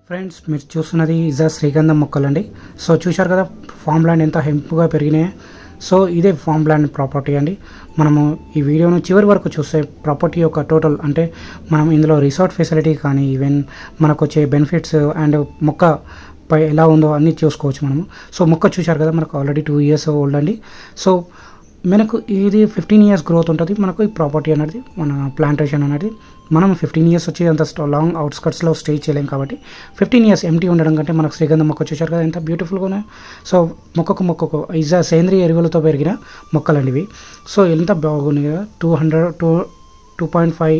friends మీరు చూస్తున్నది is a శ్రీగంధం మొక్కలండి సో చూశారు కదా ఫామ్ ల్యాండ్ ఎంత హెంప్గా పెరిగినాయి సో ఇదే ఫామ్ ల్యాండ్ ప్రాపర్టీ అండి మనము ఈ వీడియోను చివరి వరకు చూస్తే ప్రాపర్టీ యొక్క టోటల్ అంటే మనం ఇందులో రిసార్ట్ ఫెసిలిటీ కానీ ఈవెన్ మనకు వచ్చే బెనిఫిట్స్ అండ్ మొక్క పై ఎలా ఉందో అన్నీ చూసుకోవచ్చు మనము సో మొక్క చూశారు కదా మనకు ఆల్రెడీ టూ ఇయర్స్ ఓల్డ్ అండి సో మనకు ఇది ఫిఫ్టీన్ ఇయర్స్ గ్రోత్ ఉంటుంది మనకు ఈ ప్రాపర్టీ అనేది మన ప్లాంటేషన్ అనేది మనం ఫిఫ్టీన్ ఇయర్స్ వచ్చి అంత లాంగ్ అవుట్స్కట్స్లో స్టే చేయలేం కాబట్టి ఫిఫ్టీన్ ఇయర్స్ ఎంటీ ఉండడం కంటే మనకు శ్రీగంధం మొక్క చూశారు కదా ఎంత బ్యూటిఫుల్గా ఉన్నాయి సో మొక్కకు మొక్కకు ఇజా సేంద్రియ ఎరువులతో పెరిగిన మొక్కలండి ఇవి సో ఎంత బాగున్నాయి కదా two hundred two two point five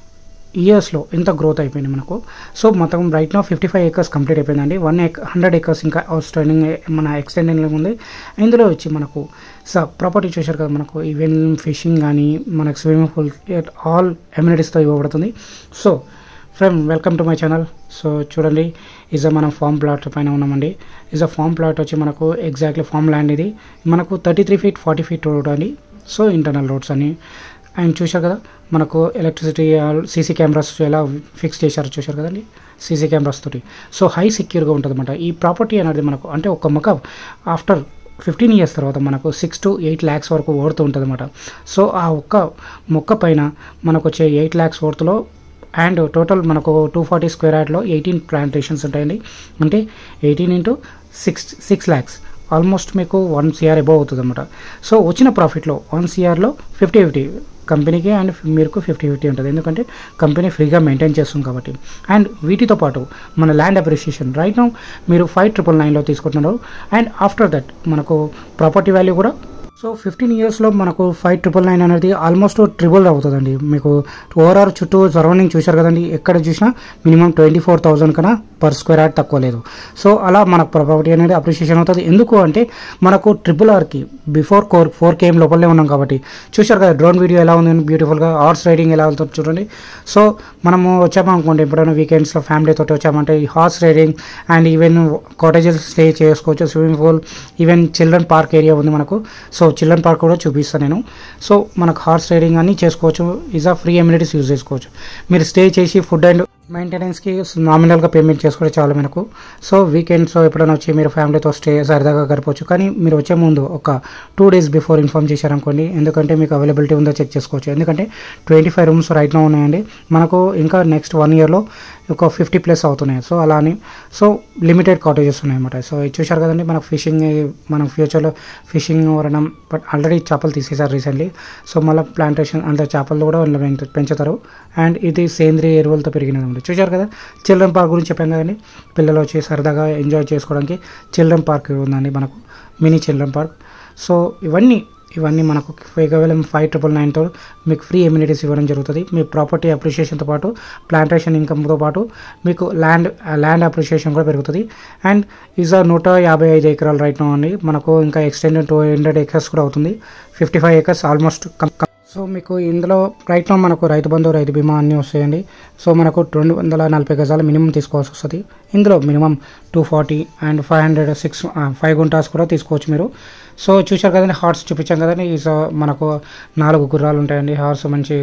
ఇయర్స్లో ఎంత గ్రోత్ అయిపోయింది మనకు సో మొత్తం రైట్ నా ఫిఫ్టీ ఫైవ్ ఏకర్స్ కంప్లీట్ అయిపోయిందండి వన్ ఎక్ హండ్రెడ్ ఏకర్స్ ఇంకా అవుట్ స్టాండింగ్ మన ఎక్స్టెండింగ్ ఉంది ఇందులో వచ్చి మనకు స ప్రాపర్టీ చూశారు కదా మనకు ఈవెన్ ఫిషింగ్ కానీ మనకు స్విమ్మింగ్ పూల్ ఆల్ ఎమ్యూనిటీస్తో ఇవ్వబడుతుంది so friend welcome to my channel so చూడండి ఈజ్ అ మనం ఫామ్ ప్లాట్ పైన ఉన్నామండి ఈజ్ అ ఫామ్ ప్లాట్ వచ్చి మనకు ఎగ్జాక్ట్లీ ఫామ్ ల్యాండ్ ఇది మనకు thirty three feet forty feet road అండి సో ఇంటర్నల్ రోడ్స్ అని అండ్ చూశారు కదా మనకు ఎలక్ట్రిసిటీ సీసీ కెమెరాస్ ఎలా ఫిక్స్ చేశారో చూశారు కదండి సీసీ కెమెరాస్ తోటి సో హై సెక్యూర్గా ఉంటుంది అనమాట ఈ ప్రాపర్టీ అనేది మనకు అంటే ఒక మొక్క ఆఫ్టర్ ఫిఫ్టీన్ ఇయర్స్ తర్వాత మనకు సిక్స్ టు ఎయిట్ ల్యాక్స్ వరకు ఓడుతూ ఉంటుంది అనమాట సో ఆ ఒక్క మొక్క పైన మనకు వచ్చే ఎయిట్ ల్యాక్స్ ఓర్త్లో అండ్ టోటల్ మనకు టూ ఫార్టీ స్క్వేర్ యార్డ్లో ఎయిటీన్ ప్లాంటేషన్స్ ఉంటాయండి అంటే eighteen into six six lakhs almost మీకు వన్ సిఆర్ ఎబో అవుతుంది అనమాట సో వచ్చిన ప్రాఫిట్లో వన్ సిఆర్లో ఫిఫ్టీ ఫిఫ్టీ కంపెనీకి అండ్ మీకు ఫిఫ్టీ ఫిఫ్టీ ఉంటుంది ఎందుకంటే కంపెనీ ఫ్రీగా మెయింటైన్ చేస్తుంది కాబట్టి అండ్ వీటితో పాటు మన ల్యాండ్ అప్రిషియేషన్ రైట్ నౌ మీరు ఫైవ్ ట్రిపుల్ నైన్లో తీసుకుంటున్నారు అండ్ ఆఫ్టర్ దట్ మనకు ప్రాపర్టీ వాల్యూ కూడా సో ఫిఫ్టీన్ ఇయర్స్లో మనకు ఫైవ్ ట్రిపుల్ నైన్ అనేది ఆల్మోస్ట్ ట్రిపుల్ అవుతుందండి మీకు ఓవరాల్ చుట్టూ సరౌండింగ్ చూశారు కదండి ఎక్కడ చూసినా మినిమం ట్వంటీ ఫోర్ థౌజండ్ కన్నా పర్ స్క్వేర్ యార్డ్ తక్కువ లేదు సో అలా మనకు ప్రాపర్టీ అనేది అప్రిషియేషన్ అవుతుంది ఎందుకు అంటే మనకు ట్రిపుల్ ఆర్కి బిఫోర్ కోర్ ఫోర్ కేఎం లోపలనే ఉన్నాం కాబట్టి చూశారు కదా డ్రోన్ వీడియో ఎలా ఉంది బ్యూటిఫుల్గా హార్స్ రైడింగ్ ఎలా వెళ్తుంది చూడండి సో మనము వచ్చామనుకోండి ఎప్పుడైనా వీకెండ్స్లో ఫ్యామిలీ తోటి వచ్చామంటే ఈ horse riding and even cottages stay చేసుకోవచ్చు swimming pool even children park area ఉంది మనకు సో చిల్డ్రన్ పార్క్ కూడా చూపిస్తాను నేను సో మనకు హార్స్ రైడింగ్ అన్నీ చేసుకోవచ్చు ఈజ్ ఆ ఫ్రీ ఎమ్యూనిటీస్ యూజ్ చేసుకోవచ్చు మీరు స్టే చేసి ఫుడ్ అండ్ మెయింటెనెన్స్కి నామినల్గా పేమెంట్ చేసుకోవడం చాలా మనకు సో వీకెండ్స్ ఎప్పుడైనా వచ్చి మీరు ఫ్యామిలీతో స్టే సరదాగా గడపవచ్చు కానీ మీరు వచ్చే ముందు ఒక టూ డేస్ బిఫోర్ ఇన్ఫామ్ చేశారనుకోండి ఎందుకంటే మీకు అవైలబిలిటీ ఉందో చెక్ చేసుకోవచ్చు ఎందుకంటే ట్వంటీ ఫైవ్ రూమ్స్ రైట్లో ఉన్నాయండి మనకు ఇంకా నెక్స్ట్ వన్ ఇయర్లో ఒక ఫిఫ్టీ ప్లస్ అవుతున్నాయి సో అలా అని సో లిమిటెడ్ కాటేజెస్ ఉన్నాయన్నమాట సో ఇది చూశారు కదండి మనకు ఫిషింగ్ మనం ఫ్యూచర్లో ఫిషింగ్ వరణం బట్ ఆల్రెడీ చేపలు తీసేశారు రీసెంట్లీ సో మళ్ళీ ప్లాంటేషన్ అంత చేపలు కూడా పెంచుతారు అండ్ ఇది సేంద్రియ ఎరువులతో పెరిగినది చూశారు కదా చిల్డ్రన్ పార్క్ గురించి చెప్పాం కదండి పిల్లలు వచ్చి సరదాగా ఎంజాయ్ చేసుకోవడానికి చిల్డ్రన్ పార్క్ ఉందండి మనకు మినీ చిల్డ్రన్ పార్క్ సో ఇవన్నీ ఇవన్నీ మనకు కేవలం ఫైవ్ ట్రిపుల్ నైన్తో మీకు ఫ్రీ ఎమ్యూనిటీస్ ఇవ్వడం జరుగుతుంది మీ ప్రాపర్టీ అప్రిషియేషన్తో పాటు ప్లాంటేషన్ ఇన్కమ్తో పాటు మీకు ల్యాండ్ ల్యాండ్ అప్రిషియేషన్ కూడా పెరుగుతుంది అండ్ ఈజా నూట యాభై ఐదు ఎకరాలు రైట్ నో అండి మనకు ఇంకా ఎక్స్టెండెడ్ టూ హండ్రెడ్ ఏకర్స్ కూడా అవుతుంది fifty five acres almost so మీకు ఇందులో రైట్ నో మనకు రైతు బంధు రైతు బీమా అన్నీ వస్తాయండి సో మనకు రెండు వందల నలభై గజాలు మినిమం తీసుకోవాల్సి వస్తుంది ఇందులో minimum two forty and five hundred six five guntas కూడా తీసుకోవచ్చు మీరు సో చూశారు కదండి హార్స్ చూపించాం కదండి ఈ సో మనకు నాలుగు గుర్రాలు ఉంటాయండి హార్స్ మంచి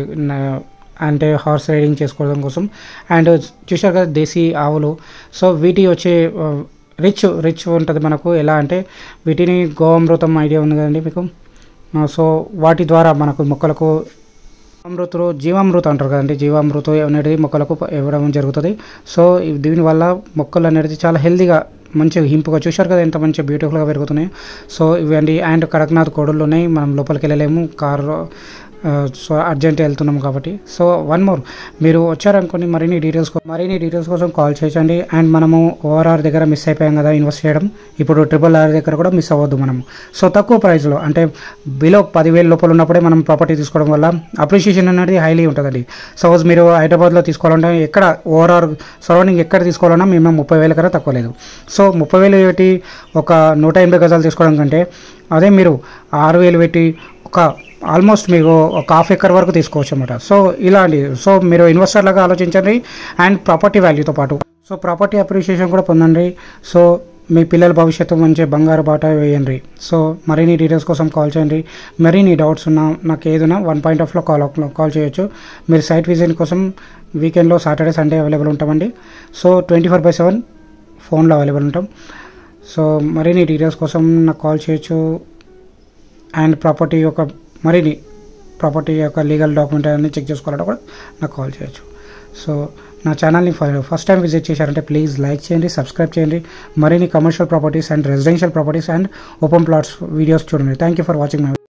అంటే హార్స్ రైడింగ్ చేసుకోవడం కోసం అండ్ చూశారు కదా దేశీ ఆవులు సో వీటి వచ్చే రిచ్ రిచ్ ఉంటుంది మనకు ఎలా అంటే వీటిని గోఅమృతం ఐడియా ఉంది కదండి మీకు సో వాటి ద్వారా మనకు మొక్కలకు అమృతులు జీవామృతం అంటారు కదండి జీవామృతం అనేది మొక్కలకు ఇవ్వడం జరుగుతుంది సో దీనివల్ల మొక్కలు అనేది చాలా హెల్తీగా మంచిగా హింపుగా చూశారు కదా ఎంత మంచిగా బ్యూటిఫుల్గా పెరుగుతున్నాయి సో ఇవండి అండ్ కడక్నాథ్ కోడళ్ళు ఉన్నాయి మనం లోపలికి వెళ్ళలేము కారు సో అర్జెంట్ వెళ్తున్నాం కాబట్టి సో వన్ మోర్ మీరు వచ్చారనుకోండి మరిన్ని డీటెయిల్స్ మరిన్ని డీటెయిల్స్ కోసం కాల్ చేయండి అండ్ మనము ఓఆర్ఆర్ దగ్గర మిస్ అయిపోయాం కదా ఇన్వెస్ట్ చేయడం ఇప్పుడు ట్రిపుల్ ఆర్ దగ్గర కూడా మిస్ అవ్వద్దు మనం సో తక్కువ ప్రైస్లో అంటే బిలో పదివేల లోపల ఉన్నప్పుడే మనం ప్రాపర్టీ తీసుకోవడం వల్ల అప్రిషియేషన్ అనేది హైలీ ఉంటుందండి సపోజ్ మీరు హైదరాబాద్లో తీసుకోవాలంటే ఎక్కడ ఓఆర్ఆర్ సరౌండింగ్ ఎక్కడ తీసుకోవాలన్నా మేము ముప్పై వేల కన్నా తక్కువ లేదు సో ముప్పై వేలు పెట్టి ఒక నూట ఎనభై గజాలు తీసుకోవడం కంటే అదే మీరు ఆరు వేలు పెట్టి ఒక ఆల్మోస్ట్ మీకు ఒక హాఫ్ ఎకర్ వరకు తీసుకోవచ్చు అనమాట సో ఇలాంటి సో మీరు ఇన్వెస్టర్ లాగా ఆలోచించండి అండ్ ప్రాపర్టీ వాల్యూతో పాటు సో ప్రాపర్టీ అప్రిషియేషన్ కూడా పొందండి సో మీ పిల్లల భవిష్యత్తు మంచి బంగారు బాట వేయండి సో మరిన్ని డీటెయిల్స్ కోసం కాల్ చేయండి మరిన్ని డౌట్స్ ఉన్నా నాకు ఏదైనా వన్ పాయింట్ ఆఫ్లో కాల్ కాల్ చేయొచ్చు మీరు సైట్ విజిట్ కోసం వీకెండ్లో సాటర్డే సండే అవైలబుల్ ఉంటామండి so twenty four by seven ఫోన్లో అవైలబుల్ ఉంటాం సో మరిన్ని డీటెయిల్స్ కోసం నాకు కాల్ చేయొచ్చు అండ్ ప్రాపర్టీ యొక్క మరిన్ని ప్రాపర్టీ యొక్క లీగల్ డాక్యుమెంట్ అన్ని చెక్ చేసుకోవాలంటే కూడా నాకు కాల్ చేయొచ్చు సో నా ఛానల్ని ఫస్ట్ టైం విజిట్ చేశారంటే ప్లీజ్ లైక్ చేయండి సబ్స్క్రైబ్ చేయండి మరిన్ని commercial properties and residential properties and open plots videos చూడండి thank you for watching my